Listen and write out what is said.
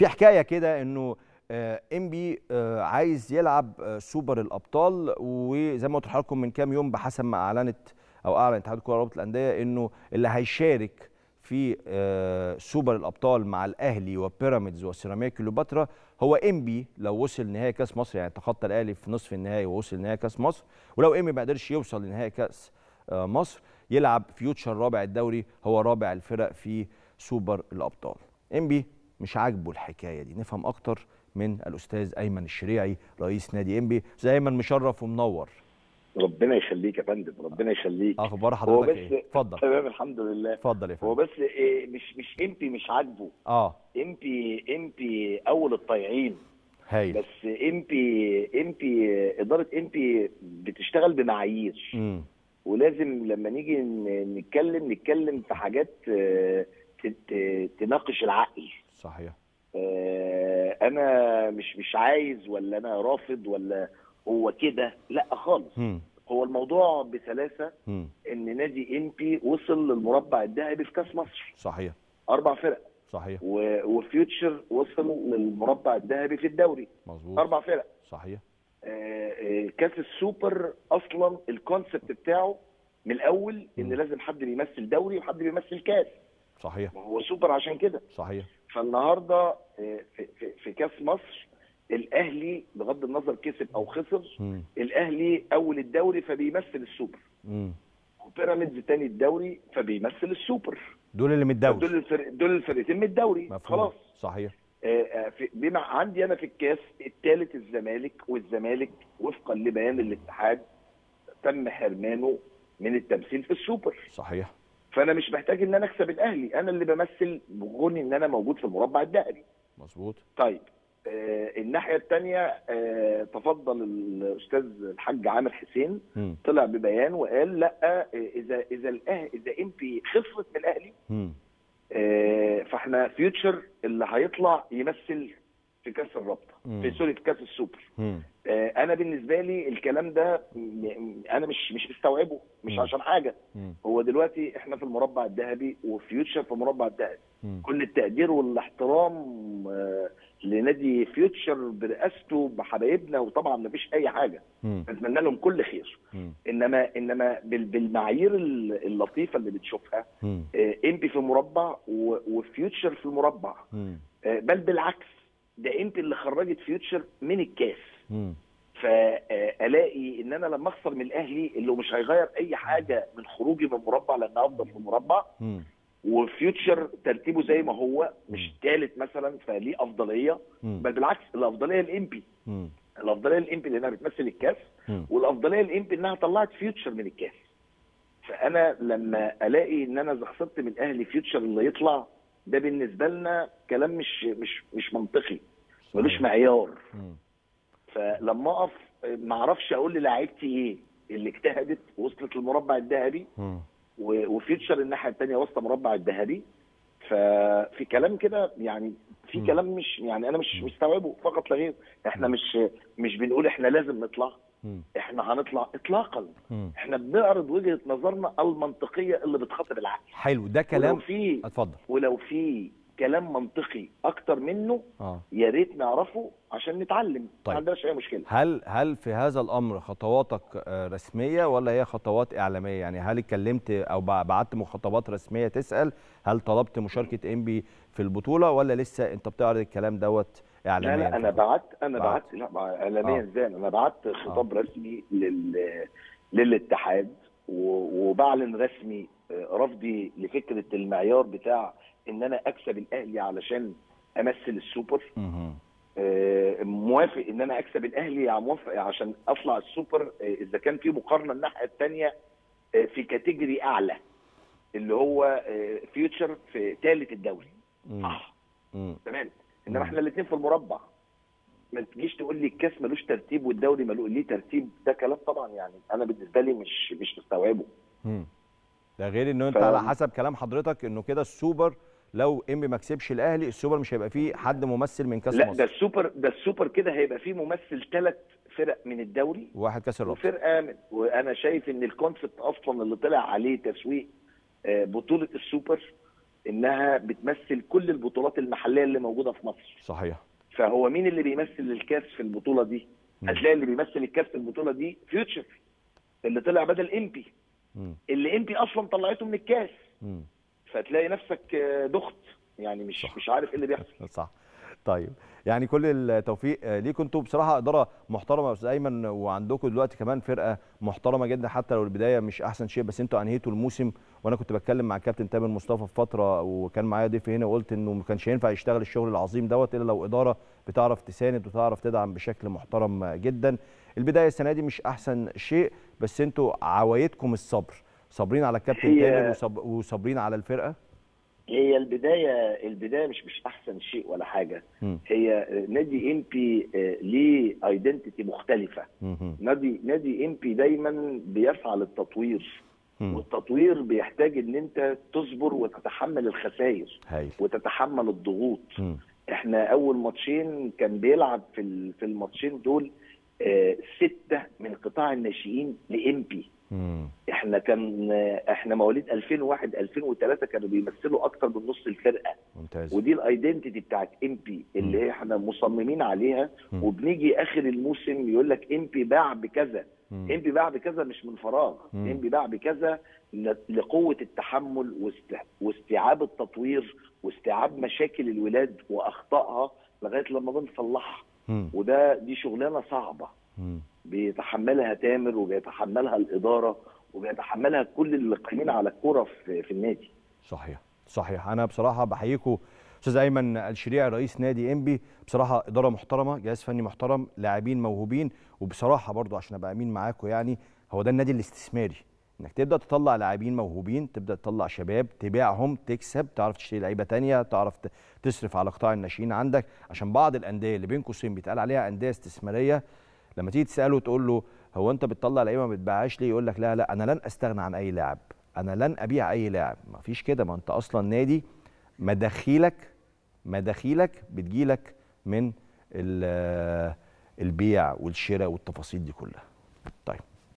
في حكايه كده انه انبي عايز يلعب آه، سوبر الابطال وزي ما قلت لحضراتكم من كام يوم بحسب ما اعلنت او اعلن اتحاد الكره رابطه الانديه انه اللي هيشارك في آه، سوبر الابطال مع الاهلي وبيراميدز وسيراميكا كليوباترا هو انبي لو وصل نهائي كاس مصر يعني تخطى الاهلي في نصف النهائي ووصل نهائي كاس مصر ولو انبي ما قدرش يوصل لنهائي كاس آه، مصر يلعب فيوتشر رابع الدوري هو رابع الفرق في سوبر الابطال انبي مش عاجبه الحكايه دي نفهم اكتر من الاستاذ ايمن الشريعي رئيس نادي انبي استاذ ايمن مشرف ومنور ربنا يخليك يا فندم ربنا يخليك اخبار هو حضرتك بس ايه اتفضل تمام الحمد لله اتفضل يا هو فندم بس إيه مش مش امبي مش عاجبه اه امبي امبي اول الطيعين هايل بس امبي امبي اداره امبي بتشتغل بمعايير امم ولازم لما نيجي ن- نتكلم نتكلم في حاجات آه، ت- ت- تناقش العقل صحيح آه، انا مش مش عايز ولا انا رافض ولا هو كده لا خالص امم هو الموضوع بسلاسه امم ان نادي امبي وصل للمربع الذهبي في كاس مصر صحيح اربع فرق صحيح و- وفيوتشر وصل للمربع الذهبي في الدوري مظبوط اربع فرق صحيح آه، آه، كاس السوبر اصلا الكونسبت بتاعه من الاول ان مم. لازم حد بيمثل دوري وحد بيمثل كاس صحيح ما هو سوبر عشان كده صحيح فالنهارده آه، في, في, في كاس مصر الاهلي بغض النظر كسب او خسر امم الاهلي اول الدوري فبيمثل السوبر امم وبيراميدز تاني الدوري فبيمثل السوبر دول اللي من الدوري دول الفرق دول الفرقتين من الدوري مفهوم خلاص صحيح آه، آه، في- بما عندي انا في الكاس الثالث الزمالك والزمالك وفقا لبيان الاتحاد تم حرمانه من التمثيل في السوبر صحيح فانا مش محتاج ان انا اكسب الاهلي انا اللي بمثل بغني ان انا موجود في المربع الذهبي مظبوط طيب آه الناحيه الثانيه آه تفضل الاستاذ الحاج عامر حسين امم طلع ببيان وقال لا آه اذا اذا الأهلي اذا امبي خسرت من الاهلي امم آه، فاحنا فيوتشر اللي هيطلع يمثل في كاس الرابطه مم. في سوري في كاس السوبر امم آه، انا بالنسبه لي الكلام ده م- انا مش مش مستوعبه مش مم. عشان حاجه امم هو دلوقتي احنا في المربع الذهبي وفيوتشر في المربع الذهبي امم كل التقدير والاحترام آه، لنادي فيوتشر برئاسته بحبايبنا وطبعا مفيش اي حاجه امم نتمنى لهم كل خير امم انما انما بال- بالمعايير اللطيفه اللي بتشوفها امم آه، امبي في مربع و- وفيوتشر في المربع امم آه، بل بالعكس ده امبي اللي خرجت فيوتشر من الكاس امم فالاقي ان انا لما اخسر من الاهلي اللي مش هيغير اي حاجه من خروجي من المربع لان افضل في المربع امم وفيوتشر ترتيبه زي ما هو مش ثالث مثلا فليه افضليه بل بالعكس الافضليه الامبي امم الافضليه الامبي لانها بتمثل الكاس امم والافضليه الامبي انها طلعت فيوتشر من الكاس فانا لما الاقي ان انا اذا خسرت من الاهلي فيوتشر اللي يطلع ده بالنسبه لنا كلام مش مش مش منطقي ملوش معيار امم فلما اقف ما اعرفش اقول للاعيبتي ايه اللي اجتهدت وصلت للمربع الذهبي امم و- وفيوتشر الناحيه الثانيه وسط مربع الذهبي ففي كلام كده يعني في مم. كلام مش يعني انا مش مستوعبه فقط لا غير احنا مش مش بنقول احنا لازم نطلع امم احنا هنطلع اطلاقا امم احنا بنعرض وجهه نظرنا المنطقيه اللي بتخاطب العقل حلو ده ولو كلام في اتفضل ولو في كلام منطقي اكتر منه اه يا ريت نعرفه عشان نتعلم طيب. ما عندناش اي مشكله هل هل في هذا الامر خطواتك آه، رسميه ولا هي خطوات اعلاميه يعني هل اتكلمت او بع- بعت مخاطبات رسميه تسال هل طلبت مشاركه انبي في البطوله ولا لسه انت بتعرض الكلام دوت لا اعلاميا لا انا فقط؟ بعت انا بعت. بعت لا اعلاميا آه. ازاي انا بعت خطاب رسمي لل للاتحاد و- وبعلن رسمي آه، رفضي لفكره المعيار بتاع ان انا اكسب الاهلي علشان امثل السوبر مهم. آه، موافق ان انا اكسب الاهلي يا موافق عشان اطلع السوبر آه، اذا كان في مقارنه الناحيه الثانيه في كاتيجوري اعلى اللي هو فيوتشر في ثالث الدوري مم. صح مم. تمام انما مم. احنا الاثنين في المربع ما تجيش تقول لي الكاس ملوش ترتيب والدوري ملوش ليه ترتيب ده كلام طبعا يعني انا بالنسبه لي مش مش مستوعبه مم. ده غير انه انت ف- على حسب كلام حضرتك انه كده السوبر لو انبي ما كسبش الاهلي السوبر مش هيبقى فيه حد ممثل من كاس لا ده مصر السوبر ده السوبر كده هيبقى فيه ممثل ثلاث فرق من الدوري وواحد كاس الرابطه وفرقه من وانا شايف ان الكونسبت اصلا اللي طلع عليه تسويق آه، بطوله السوبر انها بتمثل كل البطولات المحليه اللي موجوده في مصر صحيح فهو مين اللي بيمثل الكاس في البطوله دي مم. هتلاقي اللي بيمثل الكاس في البطوله دي فيوتشر اللي طلع بدل امبي مم. اللي امبي اصلا طلعته من الكاس مم. فتلاقي نفسك آه، دخت يعني مش صح. مش عارف ايه اللي بيحصل صح طيب يعني كل التوفيق آه، ليكم انتوا بصراحه اداره محترمه يا استاذ ايمن وعندكم دلوقتي كمان فرقه محترمه جدا حتى لو البدايه مش احسن شيء بس انتوا انهيتوا الموسم وانا كنت بتكلم مع الكابتن تامر مصطفى في فتره وكان معايا ضيف هنا وقلت انه ما كانش ينفع يشتغل الشغل العظيم دوت الا لو اداره بتعرف تساند وتعرف تدعم بشكل محترم جدا البدايه السنه دي مش احسن شيء بس انتوا عوايدكم الصبر صابرين على الكابتن هي- تامر وصب- وصابرين على الفرقه هي البدايه البدايه مش مش احسن شيء ولا حاجه مم. هي آه، نادي امبي آه، ليه ايدنتيتي مختلفه مهم. نادي نادي امبي دايما بيسعى للتطوير مم. والتطوير بيحتاج ان انت تصبر وتتحمل الخسائر هايل وتتحمل الضغوط مم. احنا اول ماتشين كان بيلعب في ال- في الماتشين دول آه، سته من قطاع الناشئين لامبي مم. احنا كان آه، احنا مواليد 2001 2003 كانوا بيمثلوا اكتر من نص الفرقه ممتاز ودي الايدنتيتي بتاعت امبي اللي احنا مصممين عليها مم. وبنيجي اخر الموسم يقول لك امبي باع بكذا مم. امبي باع بكذا مش من فراغ مم. امبي باع بكذا ل- لقوه التحمل واست- واستيعاب التطوير واستيعاب مشاكل الولاد واخطائها لغايه لما بنصلحها مم. وده دي شغلانه صعبه مم. بيتحملها تامر وبيتحملها الاداره وبيتحملها كل اللي قايمين على الكوره في, في النادي صحيح صحيح انا بصراحه بحييكم استاذ ايمن الشريعي رئيس نادي انبي بصراحه اداره محترمه جهاز فني محترم لاعبين موهوبين وبصراحه برضو عشان ابقى امين معاكم يعني هو ده النادي الاستثماري انك تبدا تطلع لاعبين موهوبين تبدا تطلع شباب تبيعهم تكسب تعرف تشتري لعيبه تانية تعرف ت- تصرف على قطاع الناشئين عندك عشان بعض الانديه اللي بين قوسين بيتقال عليها انديه استثماريه لما تيجي تساله تقول له هو انت بتطلع لعيبه ما بتبيعهاش ليه يقول لك لا لا انا لن استغنى عن اي لاعب انا لن ابيع اي لاعب ما فيش كده ما انت اصلا نادي مداخيلك مداخيلك بتجيلك من ال- البيع والشراء والتفاصيل دي كلها طيب